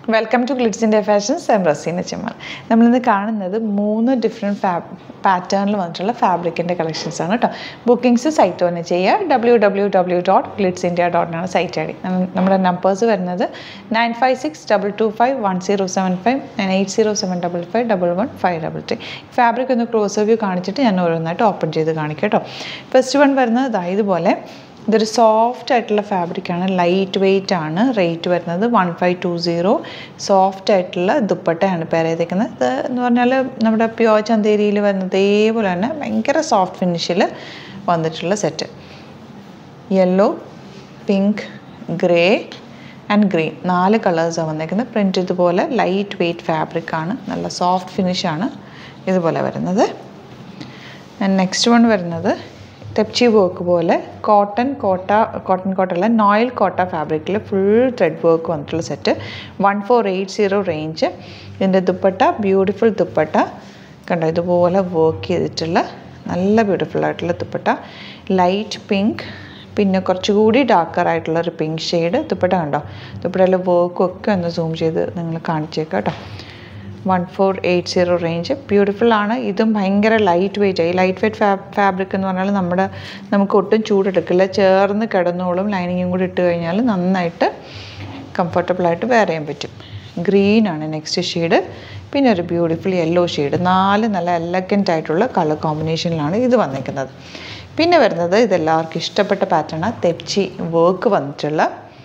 welcome to ഗ്ലിറ്റ്സിൻ്റെ fashions I'm Raseena Chemmal നമ്മളിന്ന് കാണുന്നത് മൂന്ന് ഡിഫറെൻറ്റ് ഫാബ് പാറ്റേണിൽ വന്നിട്ടുള്ള ഫാബ്രിക്കിൻ്റെ കളക്ഷൻസ് ആണ് കേട്ടോ ബുക്കിംഗ്സ് സൈറ്റ് തന്നെ ചെയ്യുക W W W dot Glitz India ഡോട്ടിനാണ് സൈറ്റ് ഐ ഡി നമ്മുടെ നമ്പേഴ്സ് വരുന്നത് nine five six double two five one zero seven five nine eight zero seven double five double one five double three fabric ഒന്ന് close view കാണിച്ചിട്ട് ഞാൻ ഓരോന്നായിട്ട് open ചെയ്ത് കാണിക്കാം കേട്ടോ ഫസ്റ്റ് വൺ വരുന്നത് ഇതാ ഇതുപോലെ ഇതൊരു സോഫ്റ്റ് ആയിട്ടുള്ള ഫാബ്രിക്കാണ് ലൈറ്റ് വെയ്റ്റ് ആണ് റേറ്റ് വരുന്നത് one five two zero soft ആയിട്ടുള്ള ദുപ്പട്ടയാണ് പേര് ചെയ്തേക്കുന്നത് ഇത് എന്ന് പറഞ്ഞാൽ നമ്മുടെ പ്യോർ ചന്തേരിയിൽ വരുന്ന ഇതേപോലെ തന്നെ ഭയങ്കര സോഫ്റ്റ് ഫിനിഷിൽ വന്നിട്ടുള്ള set yellow pink grey and green നാല് കളേഴ്സാണ് വന്നേക്കുന്നത് പ്രിൻറ്റ് ഇതുപോലെ ലൈറ്റ് വെയ്റ്റ് ഫാബ്രിക്കാണ് നല്ല സോഫ്റ്റ് ഫിനിഷാണ് ഇതുപോലെ വരുന്നത് നെക്സ്റ്റ് വൺ വരുന്നത് തെപ്ചി വർക്ക് പോലെ കോട്ടൺ കോട്ട കോട്ടൺ കോട്ടല്ല നോയിൽ കോട്ട ഫാബ്രിക്കിൽ ഫുൾ ത്രെഡ് വർക്ക് വന്നിട്ടുള്ള set one four eight zero range ഇതിൻ്റെ ദുപ്പട്ട ബ്യൂട്ടിഫുൾ ദുപ്പട്ട കണ്ടോ ഇതുപോലെ വർക്ക് ചെയ്തിട്ടുള്ള നല്ല ബ്യൂട്ടിഫുൾ ആയിട്ടുള്ള ദുപ്പട്ട ലൈറ്റ് പിങ്ക് പിന്നെ കുറച്ചുകൂടി ഡാർക്കർ ആയിട്ടുള്ള ഒരു പിങ്ക് ഷെയ്ഡ് ദുപ്പട്ട കണ്ടോ ദുപ്പട്ടയിലെ വർക്കും ഒക്കെ ഒന്ന് സൂം ചെയ്ത് നിങ്ങൾ കാണിച്ചേക്കാം കേട്ടോ one four eight zero range beautiful ആണ് ഇതും ഭയങ്കര ലൈറ്റ് വെയിറ്റ് ആയി ലൈറ്റ് വെയിറ്റ് ഫാ ഫാബ്രിക് എന്ന് പറഞ്ഞാൽ നമ്മുടെ നമുക്ക് ഒട്ടും ചൂടെടുക്കില്ല ചേർന്ന് കിടന്നോളും ലൈനിങ്ങും കൂടി ഇട്ട് കഴിഞ്ഞാൽ നന്നായിട്ട് കംഫർട്ടബിളായിട്ട് വെയർ ചെയ്യാൻ പറ്റും ഗ്രീൻ ആണ് നെക്സ്റ്റ് ഷെയ്ഡ് പിന്നെ ഒരു ബ്യൂട്ടിഫുൾ യെല്ലോ ഷെയ്ഡ് നാല് നല്ല എലഗൻ്റ് ആയിട്ടുള്ള കളർ കോമ്പിനേഷനിലാണ് ഇത് വന്നിരിക്കുന്നത് പിന്നെ വരുന്നത് ഇതെല്ലാവർക്കും ഇഷ്ടപ്പെട്ട പാറ്റേൺ തെച്ചി വർക്ക് വന്നിട്ടുള്ള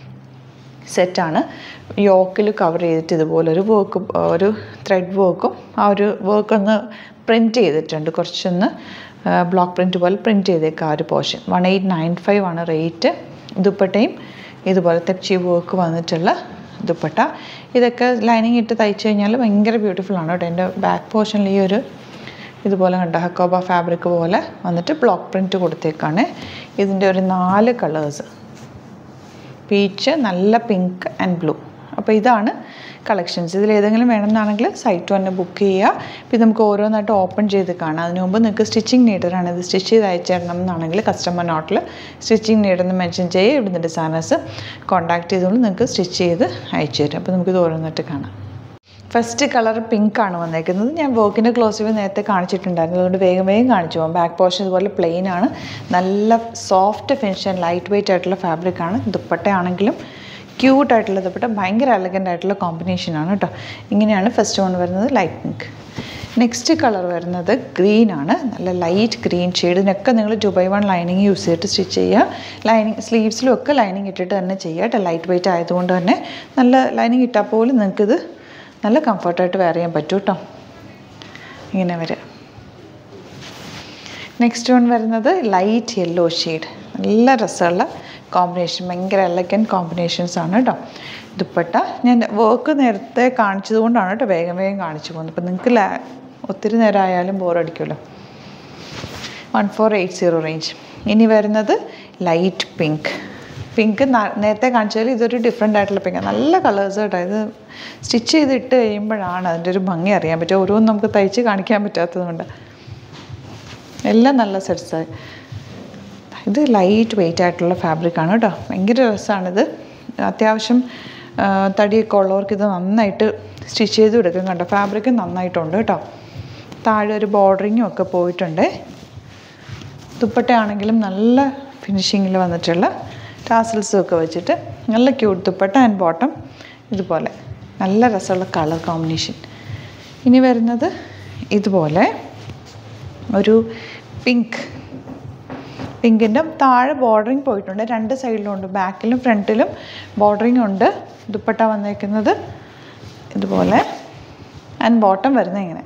സെറ്റാണ് യോക്കിൽ കവർ ചെയ്തിട്ട് ഇതുപോലൊരു വർക്ക് ഒരു ത്രെഡ് വർക്കും ആ ഒരു വർക്ക് ഒന്ന് പ്രിൻറ്റ് ചെയ്തിട്ടുണ്ട് കുറച്ചൊന്ന് ബ്ലോക്ക് പ്രിൻറ്റ് പോലെ പ്രിൻറ്റ് ചെയ്തേക്കുക ആ ഒരു portion one eight nine five ആണ് റേറ്റ് ദുപ്പട്ടയും ഇതുപോലെ തെച്ചി വർക്ക് വന്നിട്ടുള്ള ദുപ്പട്ട ഇതൊക്കെ ലൈനിങ് ഇട്ട് തയ്ച്ചു കഴിഞ്ഞാൽ ഭയങ്കര ബ്യൂട്ടിഫുൾ ആണ് കേട്ടോ എൻ്റെ ബാക്ക് പോർഷനിൽ ഈ ഒരു ഇതുപോലെ കണ്ട ഹക്കോബ ഫാബ്രിക് പോലെ വന്നിട്ട് ബ്ലോക്ക് പ്രിൻറ്റ് കൊടുത്തേക്കാണ് ഇതിൻ്റെ ഒരു നാല് കളേഴ്സ് പീച്ച് നല്ല പിങ്ക് ആൻഡ് ബ്ലൂ അപ്പോൾ ഇതാണ് കളക്ഷൻസ് ഇതിൽ ഏതെങ്കിലും വേണമെന്നാണെങ്കിൽ സൈറ്റ് തന്നെ ബുക്ക് ചെയ്യുക പിന്നെ നമുക്ക് ഓരോന്നായിട്ട് ഓപ്പൺ ചെയ്ത് കാണാം അതിന് മുമ്പ് നിങ്ങൾക്ക് സ്റ്റിച്ചിങ് നീഡറാണ് ഇത് സ്റ്റിച്ച് ചെയ്ത് അയച്ചു തരണം എന്നാണെങ്കിൽ കസ്റ്റമർ നോട്ടിൽ സ്റ്റിച്ചിങ് നീഡെന്ന് മെൻഷൻ ചെയ്യുക ഇവിടുന്ന് ഡിസൈനേഴ്സ് കോൺടാക്ട് ചെയ്തുകൊണ്ട് നിങ്ങൾക്ക് സ്റ്റിച്ച് ചെയ്ത് അയച്ചു തരും അപ്പോൾ നമുക്കിത് ഓരോന്നായിട്ട് കാണാം ഫസ്റ്റ് കളർ പിങ്ക് ആണ് വന്നേക്കുന്നത് ഞാൻ വർക്കിൻ്റെ ക്ലോസ് വ്യൂ നേരത്തെ കാണിച്ചിട്ടുണ്ടായിരുന്നു അതുകൊണ്ട് വേഗം വേഗം കാണിച്ചു പോകാം ബാക്ക് പോർഷൻ ഇതുപോലെ പ്ലെയിൻ ആണ് നല്ല soft finish and light weight ആയിട്ടുള്ള ഫാബ്രിക് ആണ് ദുപ്പട്ടയാണെങ്കിലും ക്യൂട്ട് ആയിട്ടുള്ള ദുപ്പട്ട ഭയങ്കര എലഗൻ്റ് ആയിട്ടുള്ള കോമ്പിനേഷൻ ആണ് കേട്ടോ ഇങ്ങനെയാണ് ഫസ്റ്റ് വൺ വരുന്നത് ലൈറ്റ് പിങ്ക് നെക്സ്റ്റ് കളർ വരുന്നത് ഗ്രീൻ ആണ് നല്ല ലൈറ്റ് ഗ്രീൻ ഷെയ്ഡ് ഇതിനൊക്കെ നിങ്ങൾ ജുബൈ വൺ ലൈനിങ് യൂസ് ചെയ്തിട്ട് സ്റ്റിച്ച് ചെയ്യുക ലൈനിങ് സ്ലീവ്സിലും ഒക്കെ ലൈനിങ് ഇട്ടിട്ട് തന്നെ ചെയ്യുക കേട്ടോ ലൈറ്റ് വെയിറ്റ് ആയതുകൊണ്ട് തന്നെ നല്ല ലൈനിങ് ഇട്ടാൽ പോലും നിങ്ങൾക്കിത് നല്ല കംഫർട്ടായിട്ട് വെയർ ചെയ്യാൻ പറ്റും കേട്ടോ ഇങ്ങനെ വരിക നെക്സ്റ്റ് വൺ വരുന്നത് ലൈറ്റ് യെല്ലോ ഷെയ്ഡ് നല്ല രസമുള്ള കോമ്പിനേഷൻ ഭയങ്കര എലഗൻ കോമ്പിനേഷൻസ് ആണ് കേട്ടോ ദുപ്പട്ട ഞാൻ വർക്ക് നേരത്തെ കാണിച്ചത് കൊണ്ടാണ് കേട്ടോ വേഗം വേഗം കാണിച്ചു പോകുന്നത് അപ്പോൾ നിങ്ങൾക്ക് ലാ ഒത്തിരി നേരം ആയാലും ബോറടിക്കുമല്ലോ one four eight zero range ഇനി വരുന്നത് ലൈറ്റ് പിങ്ക് പിങ്ക് നേരത്തെ കാണിച്ചാൽ ഇതൊരു ഡിഫറെൻ്റ് ആയിട്ടുള്ള പിങ്ക് നല്ല കളേഴ്സ് കേട്ടോ ഇത് സ്റ്റിച്ച് ചെയ്ത് ഇട്ട് കഴിയുമ്പോഴാണ് അതിൻ്റെ ഒരു ഭംഗി അറിയാൻ പറ്റുക ഓരോന്നും നമുക്ക് തയ്ച്ച് കാണിക്കാൻ പറ്റാത്തതുകൊണ്ട് എല്ലാം നല്ല സെറ്റ്സായി ഇത് ലൈറ്റ് വെയിറ്റ് ആയിട്ടുള്ള ഫാബ്രിക്കാണ് കേട്ടോ ഭയങ്കര രസമാണിത് അത്യാവശ്യം തടിയൊക്കെ ഉള്ളവർക്ക് ഇത് നന്നായിട്ട് സ്റ്റിച്ച് ചെയ്ത് എടുക്കും കണ്ടോ ഫാബ്രിക് നന്നായിട്ടുണ്ട് കേട്ടോ താഴെ ഒരു ബോർഡറിങ്ങും ഒക്കെ പോയിട്ടുണ്ട് ദുപ്പട്ടയാണെങ്കിലും നല്ല ഫിനിഷിങ്ങിൽ വന്നിട്ടുള്ള ടാസിൽസും ഒക്കെ വെച്ചിട്ട് നല്ല ക്യൂട്ട് ദുപ്പട്ട ആൻഡ് ബോട്ടം ഇതുപോലെ നല്ല രസമുള്ള കളർ കോമ്പിനേഷൻ ഇനി വരുന്നത് ഇതുപോലെ ഒരു പിങ്ക് പിങ്കിൻ്റെ താഴെ ബോർഡറിങ് പോയിട്ടുണ്ട് രണ്ട് സൈഡിലും ഉണ്ട് ബാക്കിലും ഫ്രണ്ടിലും ബോർഡറിങ് ഉണ്ട് ദുപ്പട്ട വന്നേക്കുന്നത് ഇതുപോലെ ആൻഡ് ബോട്ടം വരുന്നത് ഇങ്ങനെ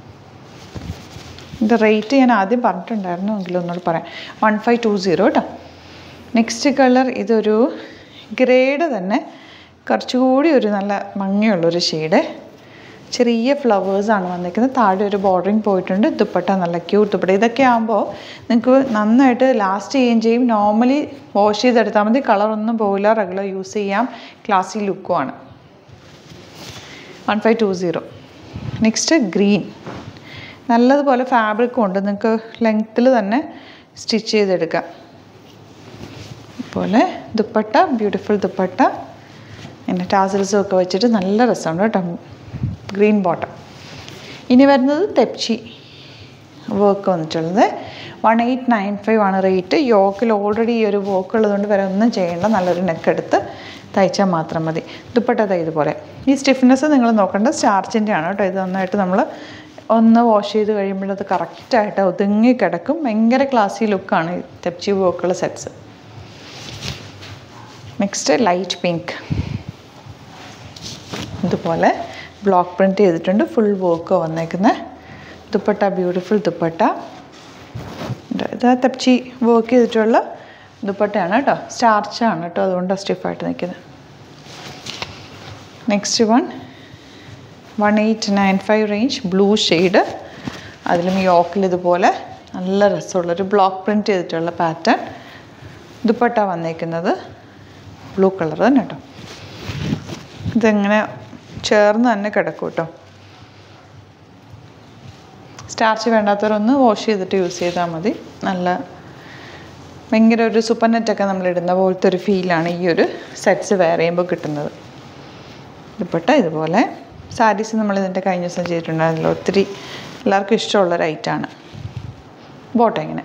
ഇത് റേറ്റ് ഞാൻ ആദ്യം പറഞ്ഞിട്ടുണ്ടായിരുന്നു എങ്കിലും ഒന്നുകൂടി പറയാം വൺ ഫൈവ് ടു സീറോ കേട്ടോ നെക്സ്റ്റ് കളർ ഇതൊരു ഗ്രേഡ് തന്നെ കുറച്ചുകൂടി ഒരു നല്ല ഭംഗിയുള്ളൊരു ഷെയ്ഡ് ചെറിയ ഫ്ലവേഴ്സാണ് വന്നിരിക്കുന്നത് താഴെ ഒരു ബോർഡറിങ് പോയിട്ടുണ്ട് ദുപ്പട്ട നല്ല ക്യൂട്ട് ദുപ്പട്ട ഇതൊക്കെ ആകുമ്പോൾ നിങ്ങൾക്ക് നന്നായിട്ട് ലാസ്റ്റ് ചെയ്യുകയും ചെയ്യും നോർമലി വാഷ് ചെയ്തെടുത്താൽ മതി കളറൊന്നും പോകില്ല റെഗുലർ യൂസ് ചെയ്യാം ക്ലാസി ലുക്കുമാണ് one five two zero next green നല്ലതുപോലെ ഫാബ്രിക്കും ഉണ്ട് നിങ്ങൾക്ക് ലെങ്ത്തിൽ തന്നെ സ്റ്റിച്ച് ചെയ്തെടുക്കാം അതുപോലെ ദുപ്പട്ട ബ്യൂട്ടിഫുൾ ദുപ്പട്ട പിന്നെ ടാസിൽസും ഒക്കെ വെച്ചിട്ട് നല്ല രസമുണ്ട് കേട്ടോ ഗ്രീൻ ബോട്ടം ഇനി വരുന്നത് തെപ്ചി വർക്ക് വന്നിട്ടുള്ളത് വൺ എയ്റ്റ് നയൻ ഫൈവ് ആണ് റേറ്റ് യോക്കിൽ ഓൾറെഡി ഈ ഒരു വർക്ക് ഉള്ളതുകൊണ്ട് വേറെ ഒന്നും ചെയ്യേണ്ട നല്ലൊരു നെക്ക് എടുത്ത് തയ്ച്ചാൽ മാത്രം മതി ദുപ്പട്ട തൈ ഇതുപോലെ ഈ സ്റ്റിഫ്നെസ് നിങ്ങൾ നോക്കേണ്ട സ്റ്റാർച്ചിൻ്റെ ആണ് കേട്ടോ ഇത് നന്നായിട്ട് നമ്മൾ ഒന്ന് വാഷ് ചെയ്ത് കഴിയുമ്പോൾ അത് കറക്റ്റായിട്ട് ഒതുങ്ങി കിടക്കും ഭയങ്കര ക്ലാസി ലുക്കാണ് ഈ തെപ്ചി വർക്കുള്ള സെറ്റ്സ് നെക്സ്റ്റ് ലൈറ്റ് പിങ്ക് ഇതുപോലെ ബ്ലോക്ക് പ്രിൻറ്റ് ചെയ്തിട്ടുണ്ട് ഫുൾ വർക്ക് വന്നേക്കുന്നത് ദുപ്പട്ട ബ്യൂട്ടിഫുൾ ദുപ്പട്ട ഇത് തപ്ചി വർക്ക് ചെയ്തിട്ടുള്ള ദുപ്പട്ടയാണ് കേട്ടോ സ്റ്റാർച്ചാണ് കേട്ടോ അതുകൊണ്ടാണ് സ്റ്റിഫായിട്ട് നിൽക്കുന്നത് next one one eight nine five range blue shade അതിലും യോക്കിൽ ഇതുപോലെ നല്ല രസമുള്ളൊരു ബ്ലോക്ക് പ്രിൻറ്റ് ചെയ്തിട്ടുള്ള പാറ്റേൺ ദുപ്പട്ട വന്നേക്കുന്നത് ബ്ലൂ കളർ തന്നെ കേട്ടോ ഇതെങ്ങനെ ചേർന്ന് തന്നെ കിടക്കും കേട്ടോ സ്റ്റാർച്ച് വേണ്ടാത്തവരൊന്ന് വാഷ് ചെയ്തിട്ട് യൂസ് ചെയ്താൽ മതി നല്ല ഭയങ്കര ഒരു സൂപ്പർ നെറ്റൊക്കെ നമ്മൾ ഇടുന്ന പോലത്തെ ഒരു ഫീലാണ് ഈ ഒരു സെറ്റ്സ് വെയർ ചെയ്യുമ്പോൾ കിട്ടുന്നത് ദുപ്പട്ട ഇതുപോലെ സാരീസ് നമ്മൾ ഇതിൻ്റെ കഴിഞ്ഞ ദിവസം ചെയ്തിട്ടുണ്ടായിരുന്നല്ലോ ഒത്തിരി എല്ലാവർക്കും ഇഷ്ടമുള്ള ഒരു ഐറ്റാണ് ബോട്ടം ഇങ്ങനെ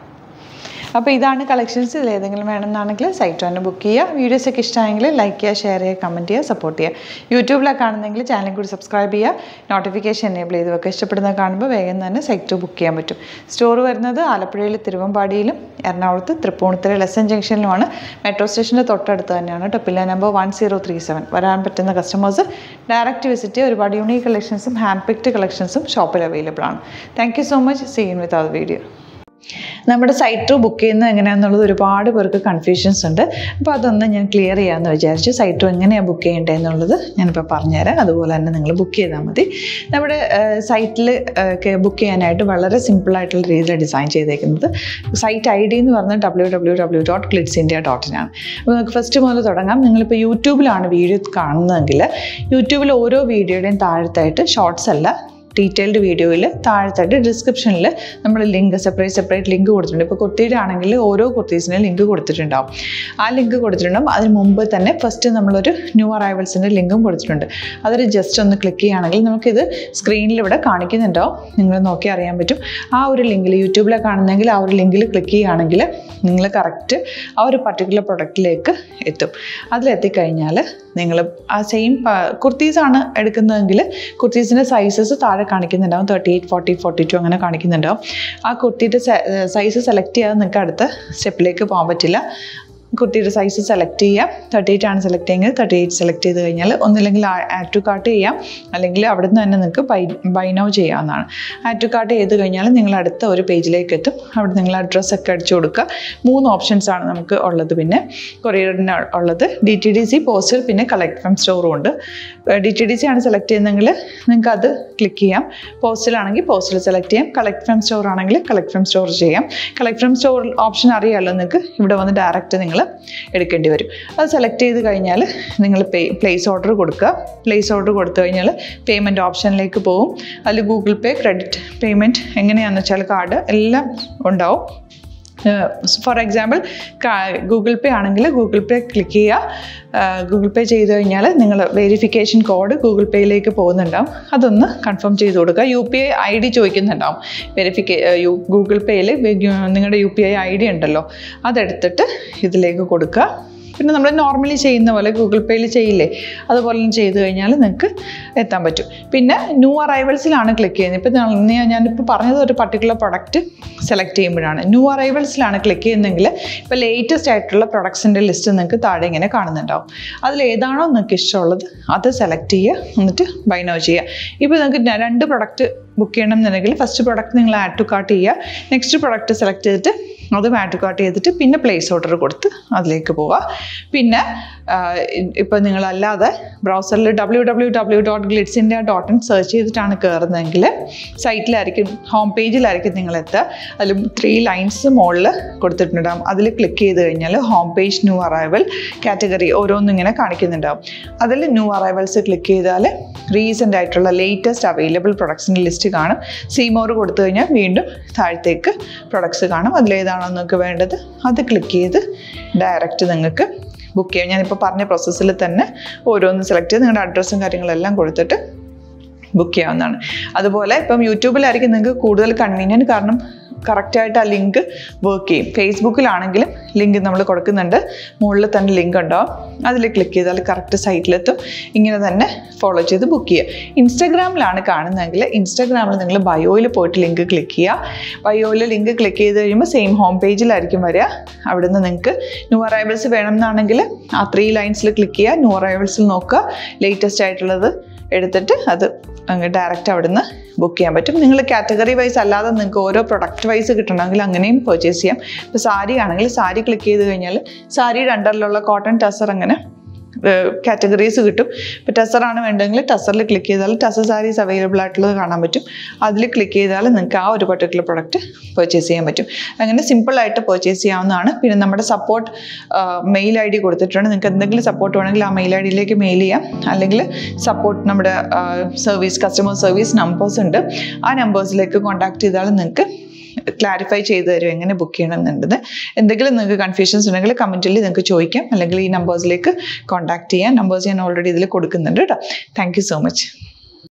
അപ്പോൾ ഇതാണ് കളക്ഷൻസ് ഇതിൽ ഏതെങ്കിലും വേണമെന്നാണെങ്കിൽ സൈറ്റ് തന്നെ ബുക്ക് ചെയ്യുക വീഡിയോസ് ഒക്കെ ഇഷ്ടമായെങ്കിൽ ലൈക്ക് ചെയ്യുക ഷെയർ ചെയ്യുക കമൻറ്റ് ചെയ്യുക സപ്പോർട്ട് ചെയ്യുക യൂട്യൂബിലൊക്കെ കാണുന്നെങ്കിൽ ചാനൽ കൂടി സബ്സ്ക്രൈബ് ചെയ്യുക നോട്ടിഫിക്കേഷൻ എനേബിൾ ചെയ്ത് വെക്കുക ഇഷ്ടപ്പെടുന്നത് കാണുമ്പോൾ വേഗം തന്നെ സൈറ്റ് ബുക്ക് ചെയ്യാൻ പറ്റും സ്റ്റോർ വരുന്നത് ആലപ്പുഴയിൽ തിരുവമ്പാടിയിലും എറണാകുളത്ത് തൃപ്പൂണിത്തുറ ലെസൺ ജംഗ്ഷനിലുമാണ് മെട്രോ സ്റ്റേഷൻ്റെ തൊട്ടടുത്ത് തന്നെയാണ് കേട്ടോ pillar number one zero three seven വരാൻ പറ്റുന്ന കസ്റ്റമേഴ്സ് ഡയറക്റ്റ് വിസിറ്റ് ചെയ്യുക ഒരുപാട് യൂണീക്ക് കളക്ഷൻസും ഹാൻഡ് പിക്ഡ് കളക്ഷൻസും ഷോപ്പിൽ അവൈലബിൾ ആണ് താങ്ക് യു സോ മച്ച് സീൻ വിത്ത് അത് വീഡിയോ നമ്മുടെ സൈറ്റ് ബുക്ക് ചെയ്യുന്നത് എങ്ങനെയാണെന്നുള്ളത് ഒരുപാട് പേർക്ക് കൺഫ്യൂഷൻസ് ഉണ്ട് അപ്പോൾ അതൊന്ന് ഞാൻ ക്ലിയർ ചെയ്യാമെന്ന് വിചാരിച്ചു സൈറ്റ് എങ്ങനെയാണ് ബുക്ക് ചെയ്യേണ്ടത് എന്നുള്ളത് ഞാനിപ്പോൾ പറഞ്ഞുതരാം അതുപോലെ തന്നെ നിങ്ങൾ ബുക്ക് ചെയ്താൽ മതി നമ്മുടെ സൈറ്റിൽ ബുക്ക് ചെയ്യാനായിട്ട് വളരെ സിമ്പിളായിട്ടുള്ള രീതിയിൽ ഡിസൈൻ ചെയ്തേക്കുന്നത് സൈറ്റ് ഐ ഡി എന്ന് പറഞ്ഞാൽ ഡബ്ല്യൂ ഡബ്ല്യൂ ഡബ്ല്യൂ ഡോട്ട് ക്ലിറ്റ്സ് ഇന്ത്യ ഡോട്ട് ഇനാണ് അപ്പോൾ നമുക്ക് ഫസ്റ്റ് മുതൽ തുടങ്ങാം നിങ്ങളിപ്പോൾ യൂട്യൂബിലാണ് വീഡിയോ കാണുന്നതെങ്കിൽ യൂട്യൂബിൽ ഓരോ വീഡിയോയുടെയും താഴത്തായിട്ട് ഷോർട്സ് അല്ല ഡീറ്റെയിൽഡ് വീഡിയോയിൽ താഴത്തായിട്ട് ഡിസ്ക്രിപ്ഷനിൽ നമ്മൾ ലിങ്ക് സെപ്പറേറ്റ് സെപ്പറേറ്റ് ലിങ്ക് കൊടുത്തിട്ടുണ്ട് ഇപ്പോൾ കുർത്തിയുടെ ആണെങ്കിൽ ഓരോ കുർത്തീസിനും ലിങ്ക് കൊടുത്തിട്ടുണ്ടാവും ആ ലിങ്ക് കൊടുത്തിട്ടുണ്ടാവും അതിന് മുമ്പ് തന്നെ ഫസ്റ്റ് നമ്മളൊരു ന്യൂ അറൈവൽസിൻ്റെ ലിങ്കും കൊടുത്തിട്ടുണ്ട് അതൊരു ജസ്റ്റ് ഒന്ന് ക്ലിക്ക് ചെയ്യുകയാണെങ്കിൽ നമുക്കിത് സ്ക്രീനിൽ ഇവിടെ കാണിക്കുന്നുണ്ടാവും നിങ്ങൾ നോക്കി അറിയാൻ പറ്റും ആ ഒരു ലിങ്കിൽ യൂട്യൂബിലെ കാണുന്നെങ്കിൽ ആ ഒരു ലിങ്കിൽ ക്ലിക്ക് ചെയ്യുകയാണെങ്കിൽ നിങ്ങൾ കറക്റ്റ് ആ ഒരു പർട്ടിക്കുലർ പ്രൊഡക്റ്റിലേക്ക് എത്തും അതിലെത്തിക്കഴിഞ്ഞാൽ നിങ്ങൾ ആ സെയിം കുർത്തീസാണ് എടുക്കുന്നതെങ്കിൽ കുർത്തീസിൻ്റെ സൈസസ് താഴെ കാണിക്കുന്നുണ്ടാവും thirty eight forty forty two അങ്ങനെ കാണിക്കുന്നുണ്ടാവും ആ കുർത്തിയുടെ സൈസ് സെലക്ട് ചെയ്യാതെ നിങ്ങൾക്ക് അടുത്ത സ്റ്റെപ്പിലേക്ക് പോകാൻ പറ്റില്ല കുർത്തിയുടെ സൈസ് സെലക്ട് ചെയ്യാം തേർട്ടി എയ്റ്റ് ആണ് സെലക്ട് ചെയ്യുന്നത് തേർട്ടി എയ്റ്റ് സെലക്ട് ചെയ്ത് കഴിഞ്ഞാൽ ഒന്നില്ലെങ്കിൽ ആഡ് ടു കാർട്ട് ചെയ്യാം അല്ലെങ്കിൽ അവിടെ നിന്ന് തന്നെ നിങ്ങൾക്ക് ബൈ ബൈ നൗ ചെയ്യാവുന്നതാണ് ആഡ് ടു കാർട്ട് ചെയ്ത് കഴിഞ്ഞാൽ നിങ്ങൾ അടുത്ത ഒരു പേജിലേക്ക് എത്തും അവിടെ നിങ്ങൾ അഡ്രസ്സ് ഒക്കെ അടിച്ചു കൊടുക്കുക മൂന്ന് ഓപ്ഷൻസ് ആണ് നമുക്ക് ഉള്ളത് പിന്നെ കൊറിയറിന് ഉള്ളത് D T D C postal പിന്നെ കളക്ട് ഫ്രം സ്റ്റോറും ഉണ്ട് ഡി ടി ഡി സി ആണ് സെലക്ട് ചെയ്യുന്നതെങ്കിൽ നിങ്ങൾക്ക് അത് ക്ലിക്ക് ചെയ്യാം പോസ്റ്റലാണെങ്കിൽ പോസ്റ്റൽ സെലക്ട് ചെയ്യാം കളക്ട് ഫ്രം സ്റ്റോർ ആണെങ്കിൽ കളക്ട് ഫ്രം സ്റ്റോർ ചെയ്യാം കളക്ട് ഫ്രം സ്റ്റോർ ഓപ്ഷൻ അറിയാമല്ലോ നിങ്ങൾക്ക് ഇവിടെ വന്ന് ഡയറക്റ്റ് നിങ്ങൾ എടുക്കേണ്ടി വരും അത് സെലക്ട് ചെയ്ത് കഴിഞ്ഞാൽ നിങ്ങൾ പേ പ്ലേസ് ഓർഡർ കൊടുക്കുക പ്ലേസ് ഓർഡർ കൊടുത്തു കഴിഞ്ഞാൽ പേയ്മെൻറ്റ് ഓപ്ഷനിലേക്ക് പോകും അതിൽ ഗൂഗിൾ പേ ക്രെഡിറ്റ് പേയ്മെൻറ്റ് എങ്ങനെയാണെന്ന് വെച്ചാൽ കാർഡ് എല്ലാം ഉണ്ടാവും ഫോർ എക്സാമ്പിൾ ഗൂഗിൾ പേ ആണെങ്കിൽ ഗൂഗിൾ പേ ക്ലിക്ക് ചെയ്യുക ഗൂഗിൾ പേ ചെയ്ത് കഴിഞ്ഞാൽ നിങ്ങൾ വെരിഫിക്കേഷൻ കോഡ് ഗൂഗിൾ പേയിലേക്ക് പോകുന്നുണ്ടാവും അതൊന്ന് കൺഫേം ചെയ്ത് കൊടുക്കുക U P I I D ചോദിക്കുന്നുണ്ടാവും വെരിഫിക്കേ ഗൂഗിൾ പേയിൽ നിങ്ങളുടെ U P I I D ഉണ്ടല്ലോ അതെടുത്തിട്ട് ഇതിലേക്ക് കൊടുക്കുക പിന്നെ നമ്മൾ നോർമലി ചെയ്യുന്ന പോലെ ഗൂഗിൾ പേയിൽ ചെയ്യില്ലേ അതുപോലെ ചെയ്ത് കഴിഞ്ഞാൽ നിങ്ങൾക്ക് എത്താൻ പറ്റും പിന്നെ ന്യൂ അറൈവൽസിലാണ് ക്ലിക്ക് ചെയ്യുന്നത് ഇപ്പം ഞാനിപ്പോൾ പറഞ്ഞത് ഒരു പർട്ടിക്കുലർ പ്രൊഡക്റ്റ് സെലക്ട് ചെയ്യുമ്പോഴാണ് ന്യൂ അറൈവൽസിലാണ് ക്ലിക്ക് ചെയ്യുന്നതെങ്കിൽ ഇപ്പോൾ ലേറ്റസ്റ്റ് ആയിട്ടുള്ള പ്രൊഡക്ട്സിൻ്റെ ലിസ്റ്റ് നിങ്ങൾക്ക് താഴെ ഇങ്ങനെ കാണുന്നുണ്ടാവും അതിൽ ഏതാണോ നിങ്ങൾക്ക് ഇഷ്ടമുള്ളത് അത് സെലക്ട് ചെയ്യുക എന്നിട്ട് ബൈ നോ ചെയ്യുക ഇപ്പോൾ നിങ്ങൾക്ക് രണ്ട് പ്രൊഡക്റ്റ് ബുക്ക് ചെയ്യണം എന്നുണ്ടെങ്കിൽ ഫസ്റ്റ് പ്രൊഡക്റ്റ് നിങ്ങൾ ആഡ് ടു കാർട്ട് ചെയ്യുക നെക്സ്റ്റ് പ്രൊഡക്റ്റ് സെലക്ട് ചെയ്തിട്ട് അത് ആഡ് ടു കാർട്ട് ചെയ്തിട്ട് പിന്നെ പ്ലേസ് ഓർഡർ കൊടുത്ത് അതിലേക്ക് പോവുക പിന്നെ ഇപ്പോൾ നിങ്ങളല്ലാതെ ബ്രൗസറിൽ W W W dot Glitz India dot in search ചെയ്തിട്ടാണ് കയറുന്നതെങ്കിൽ സൈറ്റിലായിരിക്കും ഹോം പേജിലായിരിക്കും നിങ്ങൾ എത്തുക അതിൽ ത്രീ ലൈൻസ് മുകളിൽ കൊടുത്തിട്ടുണ്ടാകും അതിൽ ക്ലിക്ക് ചെയ്ത് കഴിഞ്ഞാൽ home page new arrival category ഓരോന്നും ഇങ്ങനെ കാണിക്കുന്നുണ്ടാവും അതിൽ ന്യൂ അറൈവൽസ് ക്ലിക്ക് ചെയ്താൽ റീസെൻ്റ് ആയിട്ടുള്ള ലേറ്റസ്റ്റ് അവൈലബിൾ പ്രൊഡക്ട്സിൻ്റെ ലിസ്റ്റ് കാണും സീമോർ കൊടുത്തു കഴിഞ്ഞാൽ വീണ്ടും താഴത്തേക്ക് പ്രൊഡക്ട്സ് കാണും അതിലേതാണോ നിങ്ങൾക്ക് വേണ്ടത് അത് ക്ലിക്ക് ചെയ്ത് ഡയറക്റ്റ് നിങ്ങൾക്ക് ബുക്ക് ചെയ്യാം ഞാനിപ്പോൾ പറഞ്ഞ പ്രോസസ്സിൽ തന്നെ ഓരോന്ന് സെലക്ട് ചെയ്ത് നിങ്ങളുടെ അഡ്രസ്സും കാര്യങ്ങളെല്ലാം കൊടുത്തിട്ട് ബുക്ക് ചെയ്യാവുന്നതാണ് അതുപോലെ ഇപ്പം യൂട്യൂബിലായിരിക്കും നിങ്ങൾക്ക് കൂടുതൽ കൺവീനിയൻറ്റ് കാരണം കറക്റ്റായിട്ട് ആ ലിങ്ക് വർക്ക് ചെയ്യും ഫേസ്ബുക്കിലാണെങ്കിലും ലിങ്ക് നമ്മൾ കൊടുക്കുന്നുണ്ട് മുകളിൽ തന്നെ ലിങ്ക് ഉണ്ടാവും അതിൽ ക്ലിക്ക് ചെയ്താൽ കറക്റ്റ് സൈറ്റിലെത്തും ഇങ്ങനെ തന്നെ ഫോളോ ചെയ്ത് ബുക്ക് ചെയ്യുക ഇൻസ്റ്റാഗ്രാമിലാണ് കാണുന്നതെങ്കിൽ ഇൻസ്റ്റാഗ്രാമിൽ നിങ്ങൾ ബയോയിൽ പോയിട്ട് ലിങ്ക് ക്ലിക്ക് ചെയ്യുക ബയോയിൽ ലിങ്ക് ക്ലിക്ക് ചെയ്ത് കഴിയുമ്പോൾ സെയിം ഹോം പേജിലായിരിക്കും വരിക അവിടുന്ന് നിങ്ങൾക്ക് ന്യൂ അറൈവൽസ് വേണം എന്നാണെങ്കിൽ ആ ത്രീ ലൈൻസിൽ ക്ലിക്ക് ചെയ്യുക ന്യൂ അറൈവൽസിൽ നോക്കുക ലേറ്റസ്റ്റ് ആയിട്ടുള്ളത് എടുത്തിട്ട് അത് അങ്ങ് ഡയറക്റ്റ് അവിടുന്ന് ബുക്ക് ചെയ്യാൻ പറ്റും നിങ്ങൾ കാറ്റഗറി വൈസ് അല്ലാതെ നിങ്ങൾക്ക് ഓരോ പ്രൊഡക്റ്റ് വൈസ് കിട്ടണമെങ്കിൽ അങ്ങനെയും പർച്ചേസ് ചെയ്യാം ഇപ്പോൾ സാരി ആണെങ്കിൽ സാരി ക്ലിക്ക് ചെയ്ത് കഴിഞ്ഞാൽ സാരിയുടെ അണ്ടറിലുള്ള കോട്ടൺ ടസർ അങ്ങനെ കാറ്റഗറീസ് കിട്ടും ഇപ്പോൾ ടസറാണ് വേണ്ടതെങ്കിൽ ടസറിൽ ക്ലിക്ക് ചെയ്താൽ ടസർ സാരീസ് അവൈലബിൾ ആയിട്ടുള്ളത് കാണാൻ പറ്റും അതിൽ ക്ലിക്ക് ചെയ്താൽ നിങ്ങൾക്ക് ആ ഒരു പർട്ടിക്കുലർ പ്രൊഡക്റ്റ് പർച്ചേസ് ചെയ്യാൻ പറ്റും അങ്ങനെ സിമ്പിളായിട്ട് പർച്ചേസ് ചെയ്യാവുന്നതാണ് പിന്നെ നമ്മുടെ സപ്പോർട്ട് മെയിൽ ഐ ഡി കൊടുത്തിട്ടുണ്ട് നിങ്ങൾക്ക് എന്തെങ്കിലും സപ്പോർട്ട് വേണമെങ്കിൽ ആ മെയിൽ ഐ ഡിയിലേക്ക് മെയിൽ ചെയ്യാം അല്ലെങ്കിൽ സപ്പോർട്ട് നമ്മുടെ സർവീസ് കസ്റ്റമർ സർവീസ് നമ്പേഴ്സ് ഉണ്ട് ആ നമ്പേഴ്സിലേക്ക് കോൺടാക്ട് ചെയ്താൽ നിങ്ങൾക്ക് ക്ലാരിഫൈ ചെയ്ത് തരും എങ്ങനെ ബുക്ക് ചെയ്യണം എന്നുള്ളത് എന്തെങ്കിലും നിങ്ങൾക്ക് കൺഫ്യൂഷൻസ് ഉണ്ടെങ്കിൽ കമൻറ്റിൽ നിങ്ങൾക്ക് ചോദിക്കാം അല്ലെങ്കിൽ ഈ നമ്പേഴ്സിലേക്ക് കോൺടാക്ട് ചെയ്യാം നമ്പേഴ്സ് ഞാൻ ഓൾറെഡി ഇതിൽ കൊടുക്കുന്നുണ്ട് കേട്ടോ താങ്ക് യു സോ മച്ച്